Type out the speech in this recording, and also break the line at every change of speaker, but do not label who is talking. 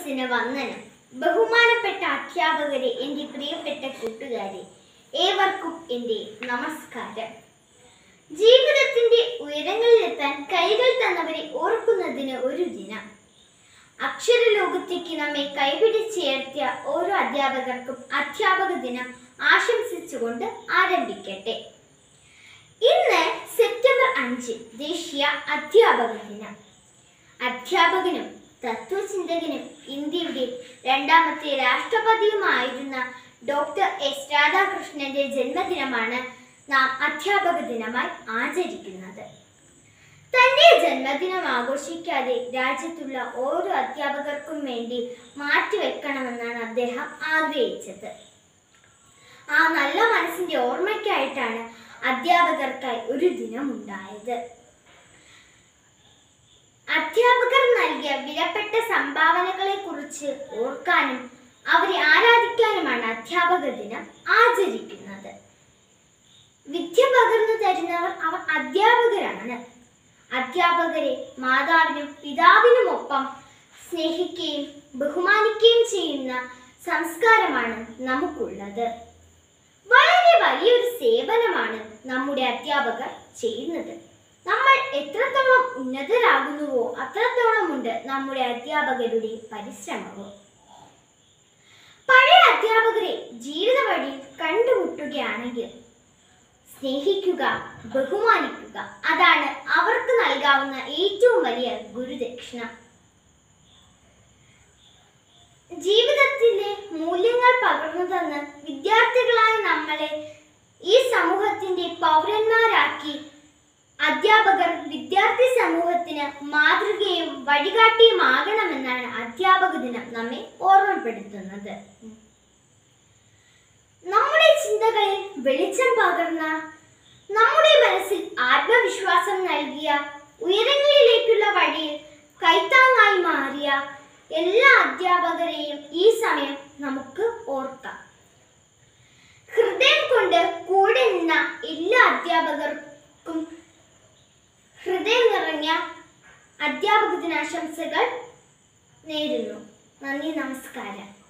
ദിവസത്തിന് വന്ദനം ബഹുമാനപ്പെട്ട അധ്യാപകരെ എൻ്റെ പ്രിയപ്പെട്ട കൂട്ടുകാരെ ഏവർക്കും എൻ്റെ നമസ്കാരം ജീവിതത്തിന്റെ ഉയരങ്ങളിലെത്താൻ കൈകൾ തന്നവരെ ഓർക്കുന്നതിന് ഒരു ദിനം അക്ഷരലോകത്തേക്ക് നമ്മെ കൈപിടിച്ചുയർത്തിയ ഓരോ അധ്യാപകർക്കും അധ്യാപക ദിനം ആശംസിച്ചുകൊണ്ട് ആരംഭിക്കട്ടെ ഇന്ന് സെപ്റ്റംബർ അഞ്ച് ദേശീയ അധ്യാപക ദിനം അധ്യാപകനും തത്വചിന്തകനും ഇന്ത്യയുടെ രണ്ടാമത്തെ രാഷ്ട്രപതിയുമായിരുന്ന ഡോക്ടർ എസ് രാധാകൃഷ്ണന്റെ ജന്മദിനമാണ് നാം അധ്യാപക ദിനമായി ആചരിക്കുന്നത് തന്റെ ജന്മദിനം ആഘോഷിക്കാതെ രാജ്യത്തുള്ള ഓരോ അധ്യാപകർക്കും വേണ്ടി മാറ്റിവെക്കണമെന്നാണ് അദ്ദേഹം ആഗ്രഹിച്ചത് ആ നല്ല മനസ്സിന്റെ ഓർമ്മയ്ക്കായിട്ടാണ് അധ്യാപകർക്കായി ഒരു ദിനം ഉണ്ടായത് അധ്യാപകർ നൽകിയ വിലപ്പെട്ട സംഭാവനകളെ കുറിച്ച് ഓർക്കാനും അവരെ ആരാധിക്കാനുമാണ് അധ്യാപക ദിനം ആചരിക്കുന്നത് വിദ്യ പകർന്നു തരുന്നവർ അവർ അധ്യാപകരാണ് അധ്യാപകരെ മാതാവിനും പിതാവിനുമൊപ്പം സ്നേഹിക്കുകയും ബഹുമാനിക്കുകയും ചെയ്യുന്ന സംസ്കാരമാണ് നമുക്കുള്ളത് വളരെ വലിയൊരു സേവനമാണ് നമ്മുടെ അധ്യാപകർ ചെയ്യുന്നത് നമ്മൾ എത്രത്തോളം ഉന്നതരാകുന്നുവോ അത്രത്തോളം ഉണ്ട് നമ്മുടെ അധ്യാപകരുടെ പരിശ്രമവും പഴയ അധ്യാപകരെ ജീവിത വഴിയിൽ കണ്ടുമുട്ടുകയാണെങ്കിൽ സ്നേഹിക്കുക ബഹുമാനിക്കുക അതാണ് അവർക്ക് നൽകാവുന്ന ഏറ്റവും വലിയ ഗുരുദക്ഷിണ ജീവിതത്തിലെ മൂല്യങ്ങൾ പകർന്നു തന്ന് വിദ്യാർത്ഥികളായ നമ്മളെ ഈ സമൂഹത്തിന്റെ പൗരന്മാരാക്കി അധ്യാപകർ വിദ്യാർത്ഥി സമൂഹത്തിന് മാതൃകയും വഴികാട്ടിയുമാകണമെന്നാണ് അധ്യാപക ദിനം നമ്മെ ഓർമ്മപ്പെടുത്തുന്നത് നമ്മുടെ ചിന്തകളിൽ വെളിച്ചം പകർന്ന നമ്മുടെ മനസ്സിൽ ആത്മവിശ്വാസം നൽകിയ ഉയരങ്ങളിലേക്കുള്ള വഴിയിൽ കൈത്താങ്ങായി മാറിയ എല്ലാ അധ്യാപകരെയും ഈ സമയം നമുക്ക് ഓർക്കാം ഹൃദയം കൊണ്ട് കൂടെ നിന്ന എല്ലാ അധ്യാപകർക്കും ഹൃദയം നിറഞ്ഞ അധ്യാപക ദിനാശംസകൾ നേരുന്നു നന്ദി നമസ്കാരം